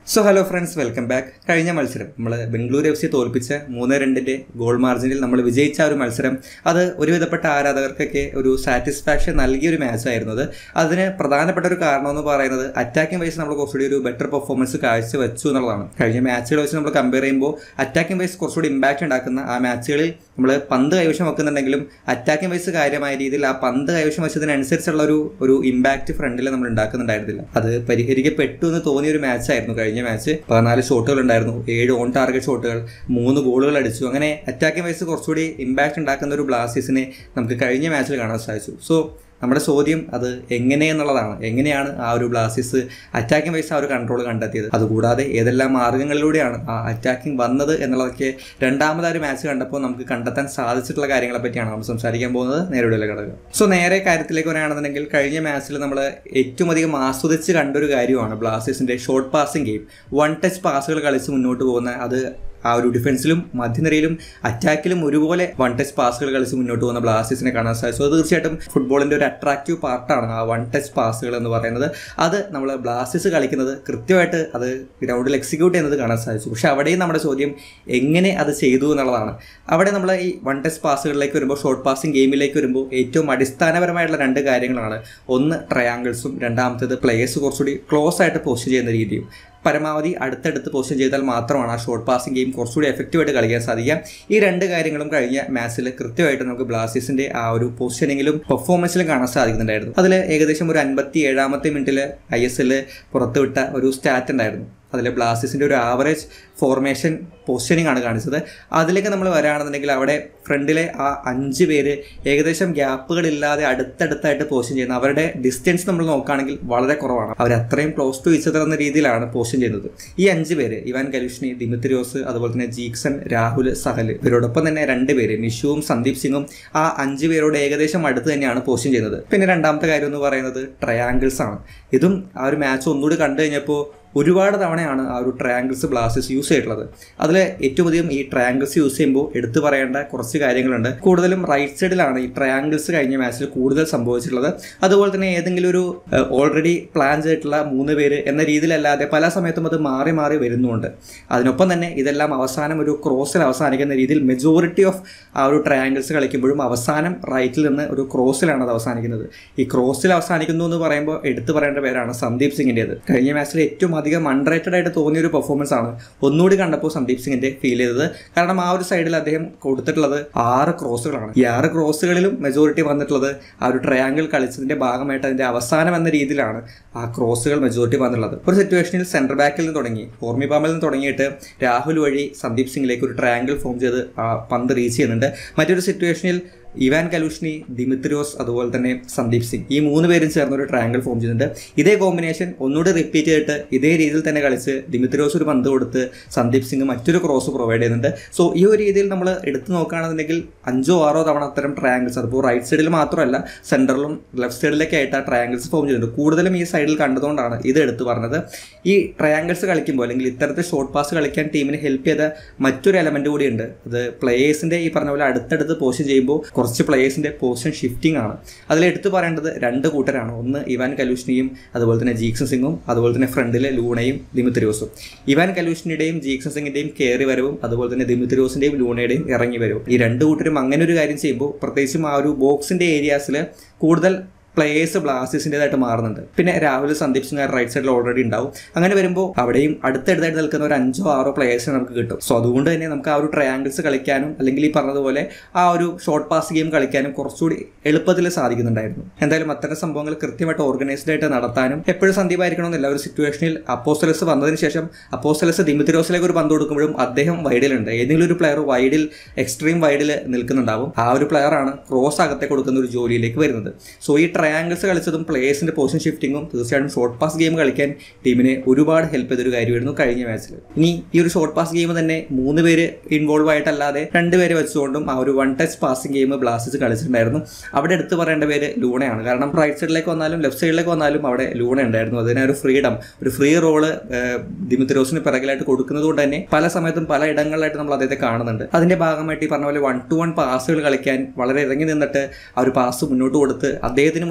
so hello friends welcome back കഴിഞ്ഞ മത്സരം നമ്മൾ ബംഗളൂരു എഫ് സി തോൽപ്പിച്ച് മൂന്ന് രണ്ടിന്റെ ഗോൾ മാർജിനിൽ നമ്മൾ വിജയിച്ച ആ ഒരു മത്സരം അത് ഒരുവിധപ്പെട്ട ആരാധകർക്കൊക്കെ ഒരു സാറ്റിസ്ഫാക്ഷൻ നൽകിയ ഒരു മാച്ച് ആയിരുന്നു അത് അതിന് പ്രധാനപ്പെട്ട ഒരു കാരണം എന്ന് പറയുന്നത് അറ്റാക്കിംഗ് വൈസ് നമ്മൾ കുറച്ചുകൂടി ഒരു ബെറ്റർ പെർഫോമൻസ് കാഴ്ചവെച്ചു എന്നുള്ളതാണ് കഴിഞ്ഞ മാച്ചുകൾ വെച്ച് നമ്മൾ കമ്പയർ ചെയ്യുമ്പോൾ അറ്റാക്കിംഗ് വൈസ് കുറച്ചുകൂടി ഇമ്പാക്റ്റ് ഉണ്ടാക്കുന്ന ആ മാച്ചുകളിൽ നമ്മൾ പന്ത് കൈവശം വെക്കുന്നുണ്ടെങ്കിലും അറ്റാക്കിംഗ് വൈസ് കാര്യമായ രീതിയിൽ ആ പന്ത് കൈവശം വെച്ചതിനനുസരിച്ചുള്ള ഒരു ഒരു ഇമ്പാക്റ്റ് ഫ്രണ്ടിൽ നമ്മൾ ഉണ്ടാക്കുന്നുണ്ടായിരുന്നില്ല അത് പരിഹരിക്കപ്പെട്ടു എന്ന് തോന്നിയ ഒരു മാച്ച് ആയിരുന്നു കഴിഞ്ഞ മാച്ച് പതിനാല് ഷോട്ടുകൾ ഉണ്ടായിരുന്നു ഏഴ് ഓൺ ടാർഗറ്റ് ഷോട്ടുകൾ മൂന്ന് ഗോളുകൾ അടിച്ചു അങ്ങനെ അറ്റാക്കിംഗ് വൈസ് കുറച്ചുകൂടി ഇമ്പാക്റ്റ് ഉണ്ടാക്കുന്ന ഒരു ബ്ലാസ്റ്റേഴ്സിനെ നമുക്ക് കഴിഞ്ഞ മാച്ചിൽ കാണാൻ സാധിച്ചു സോ നമ്മുടെ ചോദ്യം അത് എങ്ങനെയെന്നുള്ളതാണ് എങ്ങനെയാണ് ആ ഒരു ബ്ലാസ്റ്റേഴ്സ് അറ്റാക്കിംഗ് വൈസ് ആ ഒരു കൺട്രോൾ കണ്ടെത്തിയത് അതുകൂടാതെ ഏതെല്ലാം മാർഗങ്ങളിലൂടെയാണ് ആ അറ്റാക്കിംഗ് വന്നത് എന്നുള്ളതൊക്കെ രണ്ടാമത് ആ ഒരു മാച്ച് കണ്ടപ്പോൾ നമുക്ക് കണ്ടെത്താൻ സാധിച്ചിട്ടുള്ള കാര്യങ്ങളെ പറ്റിയാണ് നമ്മൾ സംസാരിക്കാൻ പോകുന്നത് നേരിടുള്ള ഘടകം സോ നേരെ കാര്യത്തിലേക്ക് വരികയാണെന്നുണ്ടെങ്കിൽ കഴിഞ്ഞ മാച്ചിൽ നമ്മൾ ഏറ്റവും അധികം ആസ്വദിച്ച് കണ്ടൊരു കാര്യമാണ് ബ്ലാസ്റ്റേഴ്സിന്റെ short passing game one touch പാസുകൾ കളിച്ച് മുന്നോട്ട് പോകുന്ന അത് ആ ഒരു ഡിഫൻസിലും മധ്യനിരയിലും അറ്റാക്കിലും ഒരുപോലെ വൺ ടച്ച് പാസുകൾ കളിച്ച് മുന്നോട്ട് പോകുന്ന ബ്ലാസ്റ്റേഴ്സിനെ കാണാൻ സാധിച്ചു അത് തീർച്ചയായിട്ടും ഫുട്ബോളിന്റെ ഒരു അട്രാക്റ്റീവ് പാർട്ടാണ് ആ വൺ ടച്ച് പാസുകൾ എന്ന് പറയുന്നത് അത് നമ്മൾ ബ്ലാസ്റ്റേഴ്സ് കളിക്കുന്നത് കൃത്യമായിട്ട് അത് ഗ്രൗണ്ടിൽ എക്സിക്യൂട്ട് ചെയ്യുന്നത് കാണാൻ സാധിച്ചു പക്ഷെ അവിടെയും നമ്മുടെ ചോദ്യം എങ്ങനെ അത് ചെയ്തു എന്നുള്ളതാണ് അവിടെ നമ്മൾ ഈ വൺ ടച്ച് പാസുകളിലേക്ക് വരുമ്പോൾ ഷോർട്ട് പാസിംഗ് ഗെയിമിലേക്ക് വരുമ്പോൾ ഏറ്റവും അടിസ്ഥാനപരമായിട്ടുള്ള രണ്ട് കാര്യങ്ങളാണ് ഒന്ന് ട്രയാങ്കിൾസും രണ്ടാമത്തേത് പ്ലേയേഴ്സ് കുറച്ചുകൂടി ക്ലോസ് ആയിട്ട് പോസ്റ്റ് ചെയ്യുന്ന രീതിയും പരമാവധി അടുത്തടുത്ത് പൊസിഷൻ ചെയ്താൽ മാത്രമാണ് ആ ഷോർട്ട് പാസിംഗ് ഗെയിം കുറച്ചുകൂടി എഫക്റ്റീവായിട്ട് കളിക്കാൻ സാധിക്കുക ഈ രണ്ട് കാര്യങ്ങളും കഴിഞ്ഞ മാച്ചിൽ കൃത്യമായിട്ട് നമുക്ക് ബ്ലാസ്റ്റേഴ്സിന്റെ ആ ഒരു പൊസിഷനിങ്ങിലും പെർഫോമൻസിലും കാണാൻ സാധിക്കുന്നുണ്ടായിരുന്നു അതിൽ ഏകദേശം ഒരു അൻപത്തി ഏഴാമത്തെ മിനിറ്റിൽ ഐ എസ് എല്ലിൽ പുറത്തുവിട്ട ഒരു സ്റ്റാറ്റ് ഉണ്ടായിരുന്നു അതിൽ ബ്ലാസ്റ്റേഴ്സിൻ്റെ ഒരു ആവറേജ് ഫോർമേഷൻ പൊസിഷനിങ് ആണ് കാണിച്ചത് അതിലേക്ക് നമ്മൾ വരാണെന്നുണ്ടെങ്കിൽ അവിടെ ഫ്രണ്ടിലെ ആ അഞ്ച് പേര് ഏകദേശം ഗ്യാപ്പുകളില്ലാതെ അടുത്തടുത്തായിട്ട് പൊസിഷൻ ചെയ്യുന്നത് അവരുടെ ഡിസ്റ്റൻസ് നമ്മൾ നോക്കുകയാണെങ്കിൽ വളരെ കുറവാണ് അവർ അത്രയും ക്ലോസ് ടു ഇച്ചതർ എന്ന രീതിയിലാണ് പൊസിഷൻ ചെയ്യുന്നത് ഈ അഞ്ച് പേര് ഇവാൻ കലുഷ്ണി ദിമിത്രിയോസ് അതുപോലെ തന്നെ ജീക്സൺ രാഹുൽ സഹൽ ഇവരോടൊപ്പം തന്നെ രണ്ട് പേര് നിഷുവും സന്ദീപ് സിംഗും ആ അഞ്ച് പേരോട് ഏകദേശം അടുത്ത് തന്നെയാണ് പൊസിഷൻ ചെയ്യുന്നത് പിന്നെ രണ്ടാമത്തെ കാര്യം എന്ന് പറയുന്നത് ട്രയാങ്കിൾസ് ആണ് ഇതും ആ ഒരു മാച്ച് ഒന്നുകൂടി കണ്ടു കഴിഞ്ഞപ്പോൾ ഒരുപാട് തവണയാണ് ആ ഒരു ട്രയാങ്കിൾസ് ബ്ലാസ്റ്റേഴ്സ് യൂസ് ചെയ്തിട്ടുള്ളത് അതിൽ ഏറ്റവും അധികം ഈ ട്രയാങ്കിൾസ് യൂസ് ചെയ്യുമ്പോൾ എടുത്തു പറയേണ്ട കുറച്ച് കാര്യങ്ങളുണ്ട് കൂടുതലും റൈറ്റ് സൈഡിലാണ് ഈ ട്രയാങ്കിൾസ് കഴിഞ്ഞ മാച്ചിൽ കൂടുതൽ സംഭവിച്ചിട്ടുള്ളത് അതുപോലെ തന്നെ ഏതെങ്കിലും ഒരു ഓൾറെഡി പ്ലാൻ ചെയ്തിട്ടുള്ള മൂന്ന് പേര് എന്ന രീതിയിലല്ലാതെ പല സമയത്തും അത് മാറി മാറി വരുന്നുണ്ട് അതിനൊപ്പം തന്നെ ഇതെല്ലാം അവസാനം ഒരു ക്രോസിൽ അവസാനിക്കുന്ന രീതിയിൽ മെജോറിറ്റി ഓഫ് ആ ഒരു ട്രയാങ്കിൾസ് കളിക്കുമ്പോഴും അവസാനം റൈറ്റിൽ നിന്ന് ഒരു ക്രോസിലാണ് അത് അവസാനിക്കുന്നത് ഈ ക്രോസിൽ അവസാനിക്കുന്നു എന്ന് പറയുമ്പോൾ എടുത്തു പറയേണ്ട പേരാണ് സന്ദീപ് സിംഗിൻ്റെത് കഴിഞ്ഞ മാച്ചിൽ ഏറ്റവും അധികം അൺറേറ്റഡ് ആയിട്ട് തോന്നിയ ഒരു പെർഫോമൻസ് ആണ് ഒന്നുകൂടി കണ്ടപ്പോൾ സന്ദീപ് സിംഗിന്റെ ഫീൽ ചെയ്തത് കാരണം ആ ഒരു സൈഡിൽ അദ്ദേഹം കൊടുത്തിട്ടുള്ളത് ആറ് ക്രോസുകളാണ് ഈ ആറ് ക്രോസുകളിലും മെജോറിറ്റി വന്നിട്ടുള്ളത് ആ ഒരു ട്രയാങ്കിൾ കളിച്ചതിന്റെ ഭാഗമായിട്ട് അതിന്റെ അവസാനം എന്ന രീതിയിലാണ് ആ ക്രോസുകൾ മെജോറിറ്റി വന്നിട്ടുള്ളത് ഒരു സിറ്റുവേഷനിൽ സെന്റർ ബാക്കിൽ നിന്ന് തുടങ്ങി ഫോർമി പാമിൽ നിന്ന് തുടങ്ങിയിട്ട് രാഹുൽ വഴി സന്ദീപ് സിംഗിലേക്ക് ഒരു ട്രയാങ്കിൾ ഫോം ചെയ്ത് ആ പന്ത് റീച്ച് ചെയ്യുന്നുണ്ട് മറ്റൊരു സിറ്റുവേഷനിൽ ഇവാൻ കലൂഷ്നി ദിമിത്രിയോസ് അതുപോലെ തന്നെ സന്ദീപ് സിംഗ് ഈ മൂന്ന് പേരും ചേർന്ന് ഒരു ട്രയാങ്കിൾ ഫോം ചെയ്യുന്നുണ്ട് ഇതേ കോമ്പിനേഷൻ ഒന്നുകൂടി റിപ്പീറ്റ് ചെയ്തിട്ട് ഇതേ രീതിയിൽ തന്നെ കളിച്ച് ദിമിത്രിയോസ് ഒരു പന്ത് കൊടുത്ത് സന്ദീപ് സിംഗ് മറ്റൊരു ക്രോസ് പ്രൊവൈഡ് ചെയ്യുന്നുണ്ട് സോ ഈ ഒരു രീതിയിൽ നമ്മൾ എടുത്തു നോക്കുകയാണെന്നുണ്ടെങ്കിൽ അഞ്ചോ ആറോ തവണ അത്തരം ട്രയാങ്കിൾസ് അതിപ്പോൾ റൈറ്റ് സൈഡിൽ മാത്രമല്ല സെൻറ്ററിലും ലെഫ്റ്റ് സൈഡിലൊക്കെ ആയിട്ട് ആ ട്രയാങ്കിൾസ് ഫോം ചെയ്യുന്നുണ്ട് കൂടുതലും ഈ സൈഡിൽ കണ്ടതുകൊണ്ടാണ് ഇത് എടുത്തു പറഞ്ഞത് ഈ ട്രയാങ്കിൾസ് കളിക്കുമ്പോൾ അല്ലെങ്കിൽ ഇത്തരത്തിൽ ഷോർട്ട് പാസ് കളിക്കാൻ ടീമിനെ ഹെൽപ്പ് ചെയ്ത മറ്റൊരു എലമെന്റ് കൂടിയുണ്ട് അത് പ്ലേയേഴ്സിന്റെ ഈ പറഞ്ഞ പോലെ അടുത്തടുത്ത് പോസ്റ്റ് ചെയ്യുമ്പോൾ കുറച്ച് പ്ലേയേഴ്സിന്റെ പൊസിഷൻ ഷിഫ്റ്റിംഗ് ആണ് അതിൽ എടുത്തു പറയേണ്ടത് രണ്ട് കൂട്ടരാണ് ഒന്ന് ഇവാൻ കലൂഷ്ണിയും അതുപോലെ തന്നെ ജീക്സൺ സിംഗും അതുപോലെ തന്നെ ഫ്രണ്ടിലെ ലൂണയും ദിമിത്രിയോസും ഇവാൻ കലൂഷ്ണിയുടെയും ജീക്സൺ സിംഗിന്റെയും കയറി വരവും അതുപോലെ തന്നെ ദിമിത്രിയോസിന്റെയും ലൂണയുടെയും ഇറങ്ങി വരവും ഈ രണ്ട് കൂട്ടരും അങ്ങനെ ഒരു കാര്യം ചെയ്യുമ്പോൾ പ്രത്യേകിച്ചും ആ ഒരു ബോക്സിന്റെ ഏരിയാസിൽ കൂടുതൽ പ്ലേയേഴ്സ് ബ്ലാസ്റ്റേഴ്സിൻ്റെതായിട്ട് മാറുന്നുണ്ട് പിന്നെ രാഹുൽ സന്ദീപ് സിംഗ് റൈറ്റ് സൈഡിൽ ഓൾറെഡി ഉണ്ടാവും അങ്ങനെ വരുമ്പോൾ അവിടെയും അടുത്തടുത്തായിട്ട് നിൽക്കുന്ന ഒരു അഞ്ചോ ആറോ പ്ലേയേഴ്സിനെ നമുക്ക് കിട്ടും സോ അതുകൊണ്ട് തന്നെ നമുക്ക് ആ ഒരു ട്രയാങ്കിൾസ് കളിക്കാനും അല്ലെങ്കിൽ ഈ പറഞ്ഞതുപോലെ ആ ഒരു ഷോർട്ട് പാസ് ഗെയിം കളിക്കാനും കുറച്ചുകൂടി എളുപ്പത്തിൽ സാധിക്കുന്നുണ്ടായിരുന്നു എന്തായാലും അത്തരം സംഭവങ്ങൾ കൃത്യമായിട്ട് ഓർഗനൈസ്ഡ് ആയിട്ട് നടത്താനും എപ്പോഴും സന്ദീപ് ആയിരിക്കണമെന്നില്ല ഒരു സിറ്റുവേഷനിൽ അപ്പോസ്റ്റലസ് വന്നതിന് ശേഷം അപ്പോസ്റ്റലസ് ദിമിത്രോസിലേക്ക് ഒരു പന്ത് കൊടുക്കുമ്പോഴും അദ്ദേഹം വൈഡിലുണ്ട് ഏതെങ്കിലും ഒരു പ്ലെയർ വൈഡിൽ എക്സ്ട്രീം വൈഡിൽ നിൽക്കുന്നുണ്ടാവും ആ ഒരു പ്ലെയറാണ് ക്രോസ് അകത്തെ കൊടുക്കുന്ന ഒരു ജോലിയിലേക്ക് വരുന്നത് സോ ഈ ട്രയാങ്കിൾസ് കളിച്ചതും പ്ലേയേഴ്സിന്റെ പൊസിഷൻ ഷിഫ്റ്റിങ്ങും തീർച്ചയായിട്ടും ഷോർട്ട് പാസ് ഗെയിം കളിക്കാൻ ടീമിനെ ഒരുപാട് ഹെൽപ്പ് ചെയ്തൊരു കാര്യമായിരുന്നു കഴിഞ്ഞ മാച്ചിൽ ഇനി ഈ ഒരു ഷോർട്ട് പാസ് ഗെയിം തന്നെ മൂന്ന് പേര് ഇൻവോൾവ് ആയിട്ടല്ലാതെ രണ്ടുപേരെ വെച്ചുകൊണ്ടും ആ ഒരു one touch passing game Blasters കളിച്ചിട്ടുണ്ടായിരുന്നു അവിടെ എടുത്തു പറയേണ്ട പേര് ലൂണയാണ് കാരണം റൈറ്റ് സൈഡിലേക്ക് വന്നാലും ലെഫ്റ്റ് സൈഡിലേക്ക് വന്നാലും അവിടെ ലൂണ ഉണ്ടായിരുന്നു അതിനെ ഒരു ഫ്രീഡം ഒരു ഫ്രീ റോള് ദിമിത്രോസിന് പിറകിലായിട്ട് കൊടുക്കുന്നത് കൊണ്ട് തന്നെ പല സമയത്തും പല ഇടങ്ങളിലായിട്ട് നമ്മൾ അദ്ദേഹത്തെ കാണുന്നുണ്ട് അതിന്റെ ഭാഗമായിട്ട് ഈ പറഞ്ഞ പോലെ വൺ ടു വൺ പാസുകൾ കളിക്കാൻ വളരെ ഇറങ്ങി നിന്നിട്ട് ആ ഒരു പാസ് മുന്നോട്ട് കൊടുത്ത് അദ്ദേഹത്തിന്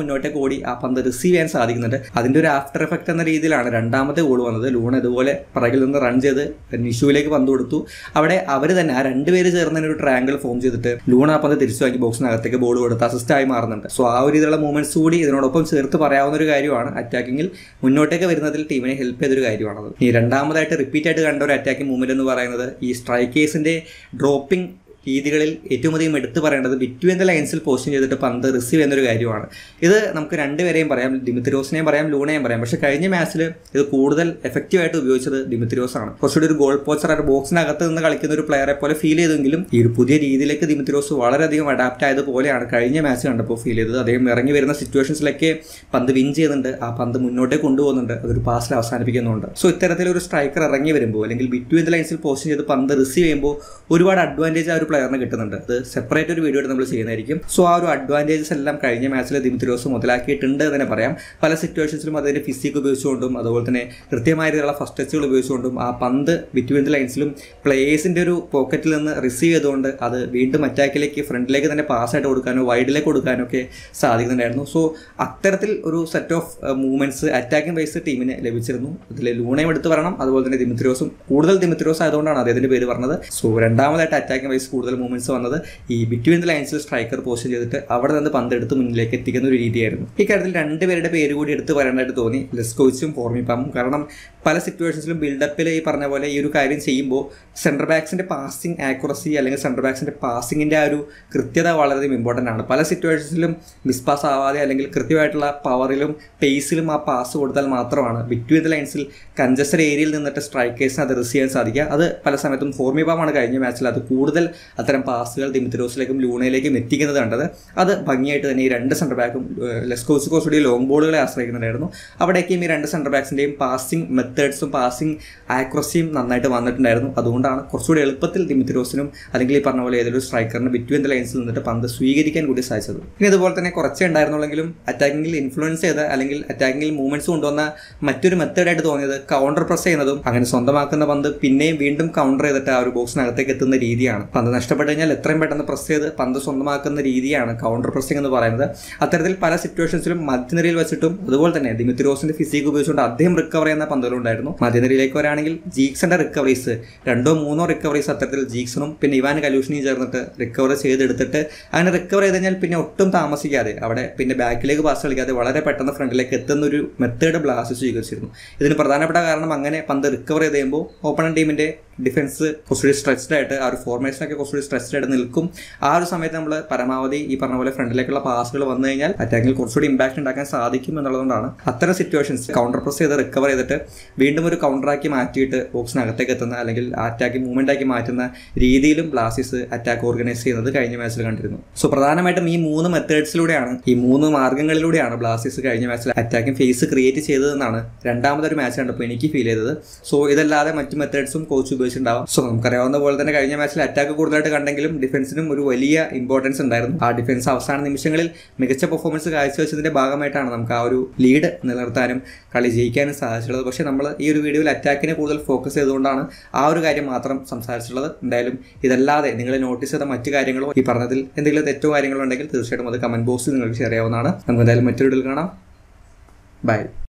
മുന്നോട്ടേക്ക് ഓടി ആ പന്ത് റിസീവ് ചെയ്യാൻ സാധിക്കുന്നുണ്ട് അതിന്റെ ഒരു ആഫ്റ്റർ എഫക്ട് എന്ന രീതിയിലാണ് രണ്ടാമത്തെ ഗോൾ വന്നത് ലൂണ ഇതുപോലെ പിറകിൽ നിന്ന് റൺ ചെയ്ത് നിഷുവിലേക്ക് പന്ത് കൊടുത്തു അവിടെ അവർ തന്നെ ആ രണ്ടുപേര് ചേർന്ന് തന്നെ ഒരു ട്രയാങ്കിൾ ഫോം ചെയ്തിട്ട് ലൂണ ആ പന്ത് തിരിച്ചു വാങ്ങി ബോക്സിനകത്തേക്ക് ബോൾ കൊടുത്ത് അസിസ്റ്റ് ആയി മാറുന്നുണ്ട് സോ ആ ഒരു രീതിയിലുള്ള മൂവ്മെന്റ്സ് കൂടി ഇതിനോടൊപ്പം ചേർത്ത് പറയാവുന്ന ഒരു കാര്യമാണ് അറ്റാക്കിങ്ങിൽ മുന്നോട്ടേക്ക് വരുന്നതിൽ ടീമിനെ ഹെൽപ്പ് ചെയ്തൊരു കാര്യമാണത് ഈ രണ്ടാമതായിട്ട് റിപ്പീറ്റ് ആയിട്ട് കണ്ട ഒരു അറ്റാക്കിംഗ് മൂവ്മെന്റ് എന്ന് പറയുന്നത് ഈ സ്ട്രൈക്കേഴ്സിന്റെ ഡ്രോപ്പിംഗ് രീതികളിൽ ഏറ്റവും അധികം എടുത്തു പറയേണ്ടത് ബിറ്റ്വീൻ ദ ലൈൻസിൽ പോസ്റ്റ് ചെയ്തിട്ട് പന്ത് റിസീവ് ചെയ്യുന്ന ഒരു കാര്യമാണ് ഇത് നമുക്ക് രണ്ടുപേരെയും പറയാം ദിമിത്രോസിനെയും പറയാം ലൂണയെയും പറയാം പക്ഷേ കഴിഞ്ഞ മാച്ചിൽ ഇത് കൂടുതൽ എഫക്റ്റീവായിട്ട് ഉപയോഗിച്ചത് ദിമിത്രോസ് ആണ് കുറച്ചുകൂടി ഒരു ഗോൾ പോച്ചർ ഒരു ബോക്സിനകത്ത് നിന്ന് കളിക്കുന്ന ഒരു പ്ലെയറെ പോലെ ഫീൽ ചെയ്തെങ്കിലും ഈ ഒരു പുതിയ രീതിയിലേക്ക് ദിമിത്രോസ് വളരെയധികം അഡാപ്റ്റ് ആയതുപോലെയാണ് കഴിഞ്ഞ മാച്ച് കണ്ടപ്പോൾ ഫീൽ ചെയ്തത് അദ്ദേഹം ഇറങ്ങി വരുന്ന സിറ്റുവേഷൻസിലൊക്കെ പന്ത് വിൻ ചെയ്യുന്നുണ്ട് ആ പന്ത് മുന്നോട്ടേ കൊണ്ടുപോകുന്നുണ്ട് അതൊരു പാസിൽ അവസാനിപ്പിക്കുന്നുണ്ട് സോ ഇത്തരത്തിലൊരു സ്ട്രൈക്കർ ഇറങ്ങി വരുമ്പോൾ അല്ലെങ്കിൽ ബിറ്റ്വീൻ ദ ലൈൻസിൽ പോസ്റ്റ് ചെയ്ത് പന്ത് റിസീവ് ചെയ്യുമ്പോൾ ഒരുപാട് അഡ്വാൻറ്റേജ് ആ ഒരു പ്ലെയറിന് കിട്ടുന്നുണ്ട് അത് സെപ്പറേറ്റ് ഒരു വീഡിയോ നമ്മൾ ചെയ്യുന്നതായിരിക്കും സോ ആ ഒരു അഡ്വാൻറ്റേജസ് എല്ലാം കഴിഞ്ഞ മാച്ചിൽ ദിമിത്രോസ് മുതലാക്കിയിട്ടുണ്ട് എന്ന് തന്നെ പറയാം പല സിറ്റുവേഷൻസിലും അതിന്റെ ഫിസിക് ഉപയോഗിച്ചുകൊണ്ടും അതുപോലെ തന്നെ കൃത്യമായ രീതിയിലുള്ള ഫസ്റ്റ് ടച്ചുകൾ ഉപയോഗിച്ചുകൊണ്ടും ആ പന്ത് ബിറ്റ്വീൻ ദ ലൈൻസിലും പ്ലേയേഴ്സിന്റെ ഒരു പോക്കറ്റിൽ നിന്ന് റിസീവ് ചെയ്തുകൊണ്ട് അത് വീണ്ടും അറ്റാക്കിലേക്ക് ഫ്രണ്ടിലേക്ക് തന്നെ പാസ്സായിട്ട് കൊടുക്കാനോ വൈഡിലേക്ക് കൊടുക്കാനോ ഒക്കെ സാധിക്കുന്നുണ്ടായിരുന്നു സോ അത്തരത്തിൽ ഒരു set of movements attacking base ടീമിന് ലഭിച്ചിരുന്നു അതിൽ ലൂണയും എടുത്ത് പറയണം അതുപോലെ തന്നെ ദിമിത്രോസും കൂടുതൽ ദിമിത്രോസ് ആയതുകൊണ്ടാണ് അദ്ദേഹത്തിന്റെ പേര് പറഞ്ഞത് സോ രണ്ടാമതായിട്ട് അറ്റാക്കിംഗ് ബേസ് കൂടുതൽ മൂവ്മെന്റ്സ് വന്നത് ഈ ബിറ്റ്വീൻ ദ ലൈൻസിൽ സ്ട്രൈക്കർ പോസ്റ്റ് ചെയ്തിട്ട് അവിടെ നിന്ന് പന്ത് എടുത്ത് മുന്നിലേക്ക് എത്തിക്കുന്ന ഒരു രീതിയായിരുന്നു ഇക്കാര്യത്തിൽ രണ്ടുപേരുടെ പേര് കൂടി എടുത്ത് പറയേണ്ടതായിട്ട് തോന്നി ലെസ്കോച്ചും ഫോർമിപ്പാമും കാരണം പല സിറ്റുവേഷൻസിലും ബിൽഡപ്പിൽ ഈ പറഞ്ഞ പോലെ ഈ ഒരു കാര്യം ചെയ്യുമ്പോൾ സെൻട്രൽ ബാക്സിന്റെ പാസിംഗ് ആക്യുറസി അല്ലെങ്കിൽ സെൻട്രൽ ബാക്സിന്റെ പാസിംഗിന്റെ ആ ഒരു കൃത്യത വളരെയധികം ഇമ്പോർട്ടൻ്റ് ആണ് പല സിറ്റുവേഷൻസിലും മിസ്പാസ് ആവാതെ അല്ലെങ്കിൽ കൃത്യമായിട്ടുള്ള പവറിലും പേസിലും ആ പാസ് കൊടുത്താൽ മാത്രമാണ് ബിറ്റ്വീൻ ദ ലൈൻസിൽ കഞ്ചസ്റ്റഡ് ഏരിയയിൽ നിന്നിട്ട് സ്ട്രൈക്കേഴ്സിന് അത് റിസീവ് ചെയ്യാൻ സാധിക്കുക അത് പല സമയത്തും ഫോർമിബാമാണ് കഴിഞ്ഞ മാച്ചിൽ അത് കൂടുതൽ അത്തരം പാസുകൾ ദിമിത്രോസിലേക്കും ലൂണയിലേക്കും എത്തിക്കുന്നത് കണ്ടത് അത് ഭംഗിയായിട്ട് തന്നെ ഈ രണ്ട് സെൻറ്റർ ബാക്കും ലെസ്കോസ് കോസ്റ്റുടി ലോങ് ബോളുകളെ ആശ്രയിക്കുന്നുണ്ടായിരുന്നു അവിടേക്കും ഈ രണ്ട് സെൻറ്റർ ബാക്സിൻ്റെയും പാസിംഗ് മെത്തേഡ്സും പാസിംഗ് ആക്യുറസിയും നന്നായിട്ട് വന്നിട്ടുണ്ടായിരുന്നു അതുകൊണ്ടാണ് കുറച്ചുകൂടി എളുപ്പത്തിൽ ദിമിത്രോസിനും അല്ലെങ്കിൽ ഈ പറഞ്ഞ പോലെ ഏതൊരു സ്ട്രൈക്കറിന് ബിറ്റ്വീൻ ദ ലൈൻസിൽ നിന്നിട്ട് പന്ത് സ്വീകരിക്കാൻ കൂടി സാധിച്ചത് ഇനി ഇതുപോലെ തന്നെ കുറച്ചേ ഉണ്ടായിരുന്നുള്ളെങ്കിലും അറ്റാക്കിങ്ങിൽ ഇൻഫ്ലുവൻസ് ചെയ്ത അല്ലെങ്കിൽ അറ്റാക്കിങ്ങിൽ മൂവ്മെന്റ്സ് കൊണ്ടുവന്ന മറ്റൊരു മെത്തേഡായിട്ട് തോന്നിയത് കൗണ്ടർ പ്രസ് ചെയ്യുന്നതും അങ്ങനെ സ്വന്തമാക്കുന്ന പന്ത് പിന്നെയും വീണ്ടും കൗണ്ടർ ചെയ്തിട്ട് ആ ഒരു ബോക്സിനകത്തേക്ക് എത്തുന്ന രീതിയാണ് പന്ത് നഷ്ടപ്പെട്ടു കഴിഞ്ഞാൽ എത്രയും പെട്ടെന്ന് പ്രസ് ചെയ്ത് പന്ത് സ്വന്തമാക്കുന്ന രീതിയാണ് കൗണ്ടർ പ്രസ്സിംഗ് എന്ന് പറയുന്നത് അത്തരത്തിൽ പല സിറ്റുവേഷൻസിലും മധ്യനിരയിൽ വെച്ചിട്ടും അതുപോലെ തന്നെ ദിമിത്രോസിന്റെ ഫിസിക് ഉപയോഗിച്ചുകൊണ്ട് അദ്ദേഹം റിക്കവർ ചെയ്യുന്ന പന്തുകളുണ്ടായിരുന്നു മധ്യനിരയിലേക്ക് വരാണെങ്കിൽ ജീക്സിന്റെ റിക്കവറീസ് രണ്ടോ മൂന്നോ റിക്കവറീസ് അത്തരത്തിൽ ജീക്സണും പിന്നെ ഇവാൻ കലൂഷനിയും ചേർന്നിട്ട് റിക്കവർ ചെയ്തെടുത്തിട്ട് അങ്ങനെ റിക്കവർ ചെയ്ത് കഴിഞ്ഞാൽ പിന്നെ ഒട്ടും താമസിക്കാതെ അവിടെ പിന്നെ ബാക്കിലേക്ക് പാസ് കളിക്കാതെ വളരെ പെട്ടെന്ന് ഫ്രണ്ടിലേക്ക് എത്തുന്ന ഒരു മെത്തേഡ് ബ്ലാസ്റ്റ് സ്വീകരിച്ചിരുന്നു ഇതിന് പ്രധാനപ്പെട്ട കാരണം അങ്ങനെ പന്ത് റിക്കവർ ചെയ്ത് കഴിയുമ്പോൾ ഓപ്പണൻ ടീമിന്റെ ഡിഫൻസ് കുറച്ചുകൂടി സ്ട്രെച്ച്ഡ് ആയിട്ട് ആ ഒരു ഫോർമേഷനൊക്കെ കുറച്ചുകൂടി സ്ട്രെച്ച്ഡ് ആയിട്ട് നിൽക്കും ആ ഒരു സമയത്ത് നമ്മൾ പരമാവധി ഈ പറഞ്ഞ പോലെ ഫ്രണ്ടിലേക്കുള്ള പാസുകൾ വന്നു കഴിഞ്ഞാൽ അറ്റാക്കിൽ കുറച്ചുകൂടി ഇമ്പാക്ട് ഉണ്ടാക്കാൻ സാധിക്കും എന്നുള്ളതുകൊണ്ടാണ് അത്തരം സിറ്റുവേഷൻസ് കൗണ്ടർ പ്രസ് ചെയ്ത് റിക്കവർ ചെയ്തിട്ട് വീണ്ടും ഒരു കൗണ്ടറാക്കി മാറ്റിയിട്ട് ബോക്സിനകത്തേക്ക് എത്തുന്ന അല്ലെങ്കിൽ അറ്റാക്ക് മൂവ്മെന്റ് ആക്കി മാറ്റുന്ന രീതിയിലും ബ്ലാസ്റ്റേഴ്സ് അറ്റാക്ക് ഓർഗനൈസ് ചെയ്യുന്നത് കഴിഞ്ഞ മാച്ചിൽ കണ്ടിരുന്നു സോ പ്രധാനമായിട്ടും ഈ മൂന്ന് മെത്തേഡ്സിലൂടെയാണ് ഈ മൂന്ന് മാർഗ്ഗങ്ങളിലൂടെയാണ് ബ്ലാസ്റ്റേഴ്സ് കഴിഞ്ഞ മാച്ചിൽ അറ്റാക്കിംഗ് ഫേസ് ക്രിയേറ്റ് ചെയ്തതെന്നാണ് രണ്ടാമതൊരു മാച്ച് കണ്ടപ്പോൾ എനിക്ക് ഫീൽ ചെയ്തത് സോ ഇതല്ലാതെ മറ്റു മെത്തേഡ്സും കോച്ച് ഉപയോഗിച്ചിട്ടുണ്ടാവാം സോ നമുക്കറിയാവുന്ന പോലെ തന്നെ കഴിഞ്ഞ മാച്ചിൽ അറ്റാക്ക് കൂടുതലായിട്ട് കണ്ടെങ്കിലും ഡിഫൻസിനും ഒരു വലിയ ഇമ്പോർട്ടൻസ് ഉണ്ടായിരുന്നു ആ ഡിഫൻസ് അവസാന നിമിഷങ്ങളിൽ മികച്ച പെർഫോമൻസ് കാഴ്ചവെച്ചതിന്റെ ഭാഗമായിട്ടാണ് നമുക്ക് ആ ഒരു ലീഡ് നിലനിർത്താനും കളി ജയിക്കാനും സാധിച്ചിട്ടുള്ളത് പക്ഷേ നമ്മൾ ഈ ഒരു വീഡിയോയിൽ അറ്റാക്കിനെ കൂടുതൽ ഫോക്കസ് ചെയ്തുകൊണ്ടാണ് ആ ഒരു കാര്യം മാത്രം സംസാരിച്ചിട്ടുള്ളത് എന്തായാലും ഇതല്ലാതെ നിങ്ങൾ നോട്ടീസ് ചെയ്ത മറ്റു കാര്യങ്ങളോ ഈ പറഞ്ഞതിൽ എന്തെങ്കിലും തെറ്റോ കാര്യങ്ങളോ ഉണ്ടെങ്കിൽ തീർച്ചയായിട്ടും അത് കമന്റ് ബോക്സിൽ നിങ്ങൾക്ക് ഷെയർ ചെയ്യാവുന്നതാണ് നമുക്ക് എന്തായാലും മറ്റൊരു വീഡിയോയിൽ കാണാം ബൈ